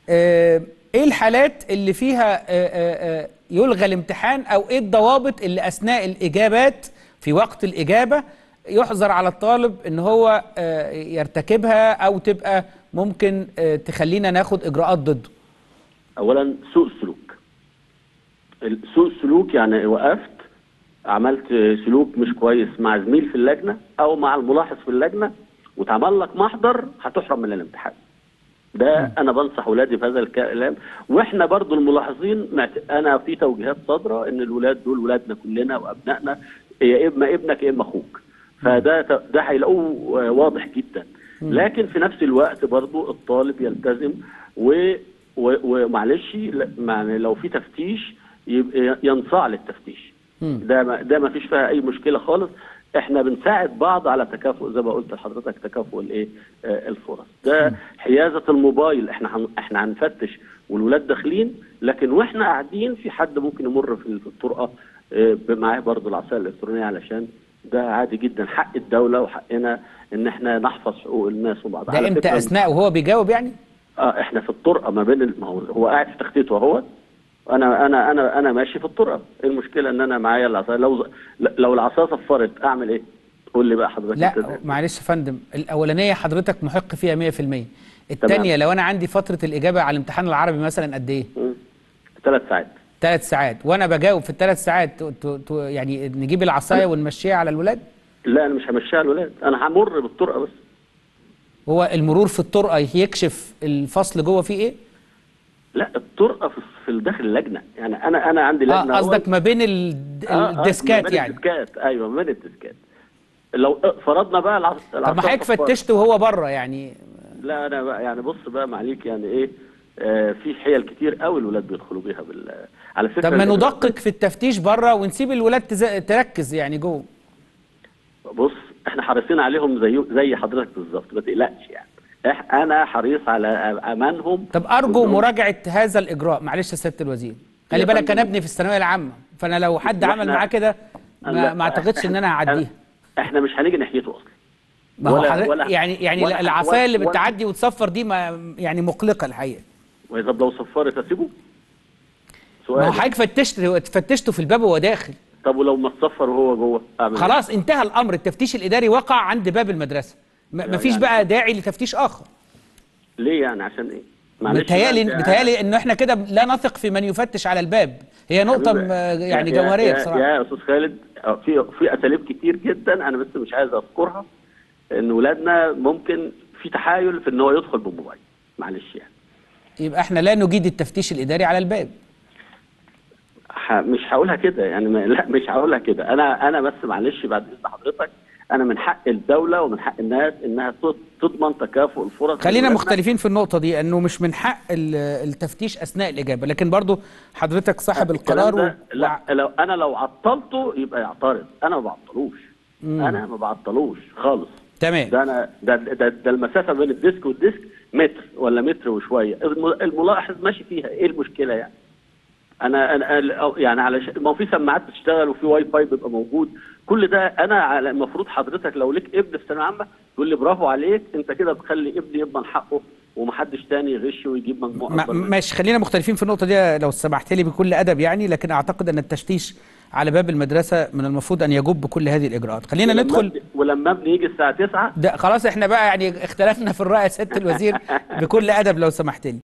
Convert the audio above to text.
آه، ايه الحالات اللي فيها آه، آه، آه، يلغى الامتحان او ايه الضوابط اللي اثناء الاجابات في وقت الاجابه يحظر على الطالب ان هو آه، يرتكبها او تبقى ممكن آه، تخلينا ناخد اجراءات ضده اولا سوء السلوك ال- سوء السلوك يعني وقفت عملت سلوك مش كويس مع زميل في اللجنه او مع الملاحظ في اللجنه واتعمل لك محضر هتحرم من الامتحان ده انا بنصح ولادي بهذا الكلام واحنا برضو الملاحظين معت- انا في توجيهات صادره ان الولاد دول ولادنا كلنا وابنائنا يا اما ابنك يا اما اخوك فده ت- ده هيلاقوه آه، واضح جدا لكن في نفس الوقت برضو الطالب يلتزم و و- ومعلش ل- يعني لو في تفتيش يبقى ينصاع للتفتيش مم. ده ما ده ما فيش فيها اي مشكله خالص احنا بنساعد بعض على تكافؤ زي ما قلت لحضرتك تكافؤ الايه آه، الفرص ده حيازه الموبايل احنا هن احنا هنفتش والولاد داخلين لكن واحنا قاعدين في حد ممكن يمر في في الطرقه آه، معاه برضه العصايه الالكترونيه علشان ده عادي جدا حق الدوله وحقنا ان احنا نحفظ حقوق الناس وبعض ده على امتى فكرة- اثناء وهو بيجاوب يعني اه احنا في الطرقه ما بين ال- ما هو هو قاعد في تخطيطه اهو انا انا انا انا ماشي في الطرقه ايه المشكله ان انا معايا العصايه لو لو العصايه صفرت اعمل ايه قول لي بقى حضرتك لا أنت- معلش يا فندم الاولانيه حضرتك محق فيها 100% الثانيه لو انا عندي فتره الاجابه على الامتحان العربي مثلا قد ايه مم. ثلاث ساعات ثلاث ساعات وانا بجاوب في الثلاث ساعات ت- ت- ت- يعني نجيب العصايه ونمشيها على الولاد لا انا مش همشيها الولاد انا همر بالطرقه بس هو المرور في الطرقه يكشف الفصل جوه فيه ايه لا الطرقه في في داخل اللجنه يعني انا انا عندي لجنه اه أهو. قصدك ما بين ال- آه، آه، ما الديسكات بين يعني الديسكات ايوه ما بين الديسكات لو فرضنا بقى العص... طب ما حضرتك فتشت وهو بره يعني لا انا بقى يعني بص بقى معليك يعني ايه آه في حيل كتير قوي الولاد بيدخلوا بيها بال على فكره طب ما ال- ندقق في التفتيش بره ونسيب الولاد تز- تركز يعني جوه بص احنا حريصين عليهم زي زي حضرتك بالظبط ما تقلقش يعني إح انا حريص على امانهم طب ارجو كلهم. مراجعه هذا الاجراء معلش يا سياده الوزير خلي يا بالك فندم. انا ابني في الثانويه العامه فانا لو حد وإحنا- عمل معاه كده لا، ما, ما اعتقدش ان انا هعديها احنا مش هنيجي ناحيته اصلا ما هو ولا- حضرتك ولا- يعني يعني ولا- العصايه اللي ولا- بتعدي وتصفر دي ما يعني مقلقه الحقيقه واذا لو صفرت اسيبه ما هو سؤال حضرتك فتشت فتشته في الباب وهو داخل طب ولو ما تصفر وهو جوه اعمل إيه؟ خلاص انتهى الامر التفتيش الاداري وقع عند باب المدرسه ما يعني- فيش بقى داعي لتفتيش اخر ليه يعني عشان ايه معلش بتهيألي بقى، بتهيألي انه احنا كده لا نثق في من يفتش على الباب هي نقطه حبيبي، م- يعني يا- جوهريه يا- بصراحه يا استاذ خالد آه، في في اساليب كتير جدا انا بس مش عايز اذكرها ان ولادنا ممكن في تحايل في ان هو يدخل بالموبايل معلش يعني يبقى احنا لا نجيد التفتيش الاداري على الباب ح- مش هقولها كده يعني ما لا مش هقولها كده انا انا بس معلش بعد اذن حضرتك انا من حق الدوله ومن حق الناس انها تض- تضمن تكافؤ الفرص خلينا لولادنا. مختلفين في النقطة دي انه مش من حق ال- التفتيش اثناء الاجابة لكن برضو حضرتك صاحب الكلام القرار ده و... لا لو انا لو عطلته يبقى يعترض انا ما بعطلوش انا ما بعطلوش خالص تمام ده انا ده ده, ده المسافه بين الديسك والديسك متر ولا متر وشويه الم- الملاحظ ماشي فيها ايه المشكله يعني انا انا أنا- يعني على ش... ما هو في سماعات بتشتغل وفي واي فاي بيبقى موجود كل ده انا على المفروض حضرتك لو ليك ابن في ثانويه عامه تقول لي برافو عليك انت كده بتخلي ابني يضمن حقه ومحدش تاني يغش ويجيب مجموع ما أكبر منه. ماشي خلينا مختلفين في النقطة دي لو سمحت لي بكل ادب يعني لكن اعتقد ان التفتيش على باب المدرسة من المفروض ان يجب كل هذه الاجراءات خلينا ولما ندخل ابني- ولما ابني يجي الساعه 9 ده خلاص احنا بقى يعني اختلفنا في الرأي يا سيادة الوزير بكل ادب لو سمحت لي